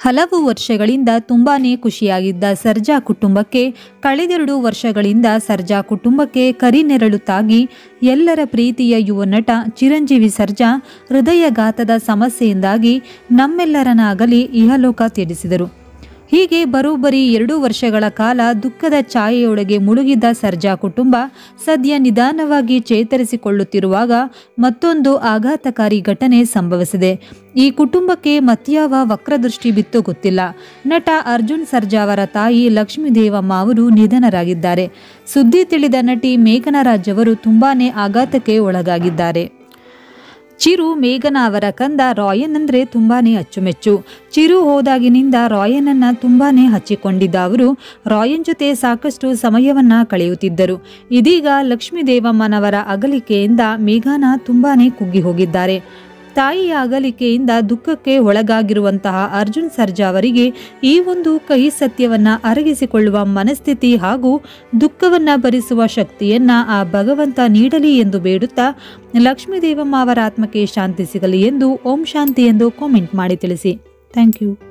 ಹಲವು ವರ್ಷಗಳಿಂದ ತುಂಬಾನೇ ಖುಷಿಯಾಗಿದ್ದ ಸರ್ಜಾ ಕುಟುಂಬಕ್ಕೆ ಕಳೆದೆರಡು ವರ್ಷಗಳಿಂದ ಸರ್ಜಾ ಕುಟುಂಬಕ್ಕೆ ಕರಿನೆರಳು ತಾಗಿ ಎಲ್ಲರ ಪ್ರೀತಿಯ ಯುವ ನಟ ಚಿರಂಜೀವಿ ಸರ್ಜಾ ಹೃದಯಘಾತದ ಸಮಸ್ಯೆಯಿಂದಾಗಿ ನಮ್ಮೆಲ್ಲರನ್ನಾಗಲಿ ಇಹಲೋಕ ತ್ಯಜಿಸಿದರು ಹೀಗೆ ಬರೋಬ್ಬರಿ ಎರಡು ವರ್ಷಗಳ ಕಾಲ ದುಃಖದ ಛಾಯೆಯೊಳಗೆ ಮುಳುಗಿದ್ದ ಸರ್ಜಾ ಕುಟುಂಬ ಸದ್ಯ ನಿಧಾನವಾಗಿ ಚೇತರಿಸಿಕೊಳ್ಳುತ್ತಿರುವಾಗ ಮತ್ತೊಂದು ಆಘಾತಕಾರಿ ಘಟನೆ ಸಂಭವಿಸಿದೆ ಈ ಕುಟುಂಬಕ್ಕೆ ಮತ್ಯಾವ ವಕ್ರದೃಷ್ಟಿ ಬಿತ್ತು ಗೊತ್ತಿಲ್ಲ ನಟ ಅರ್ಜುನ್ ಸರ್ಜಾ ಅವರ ತಾಯಿ ಲಕ್ಷ್ಮೀದೇವಮ್ಮ ಅವರು ನಿಧನರಾಗಿದ್ದಾರೆ ಸುದ್ದಿ ತಿಳಿದ ನಟಿ ಮೇಘನಾ ರಾಜ್ ಅವರು ತುಂಬಾನೇ ಆಘಾತಕ್ಕೆ ಒಳಗಾಗಿದ್ದಾರೆ ಚಿರು ಮೇಘನ ಅವರ ಕಂದ ರಾಯನ್ ಅಂದ್ರೆ ತುಂಬಾನೇ ಅಚ್ಚುಮೆಚ್ಚು ಚಿರು ಹೋದಾಗಿನಿಂದ ರಾಯನನ್ನ ತುಂಬಾನೇ ಹಚ್ಚಿಕೊಂಡಿದ್ದ ಅವರು ರಾಯನ್ ಜೊತೆ ಸಾಕಷ್ಟು ಸಮಯವನ್ನ ಕಳೆಯುತ್ತಿದ್ದರು ಇದೀಗ ಲಕ್ಷ್ಮೀ ದೇವಮ್ಮನವರ ಅಗಲಿಕೆಯಿಂದ ಮೇಘನ ತುಂಬಾನೇ ಕುಗ್ಗಿ ಹೋಗಿದ್ದಾರೆ ತಾಯಿಯ ಅಗಲಿಕೆಯಿಂದ ದುಃಖಕ್ಕೆ ಒಳಗಾಗಿರುವಂತಹ ಅರ್ಜುನ್ ಸರ್ಜಾ ಅವರಿಗೆ ಈ ಒಂದು ಕಹಿ ಸತ್ಯವನ್ನ ಅರಗಿಸಿಕೊಳ್ಳುವ ಮನಸ್ಥಿತಿ ಹಾಗೂ ದುಃಖವನ್ನ ಭರಿಸುವ ಶಕ್ತಿಯನ್ನ ಆ ಭಗವಂತ ನೀಡಲಿ ಎಂದು ಬೇಡುತ್ತಾ ಲಕ್ಷ್ಮೀದೇವಮ್ಮ ಅವರ ಆತ್ಮಕ್ಕೆ ಶಾಂತಿ ಸಿಗಲಿ ಎಂದು ಓಂ ಶಾಂತಿ ಎಂದು ಕಾಮೆಂಟ್ ಮಾಡಿ ತಿಳಿಸಿ ಥ್ಯಾಂಕ್ ಯು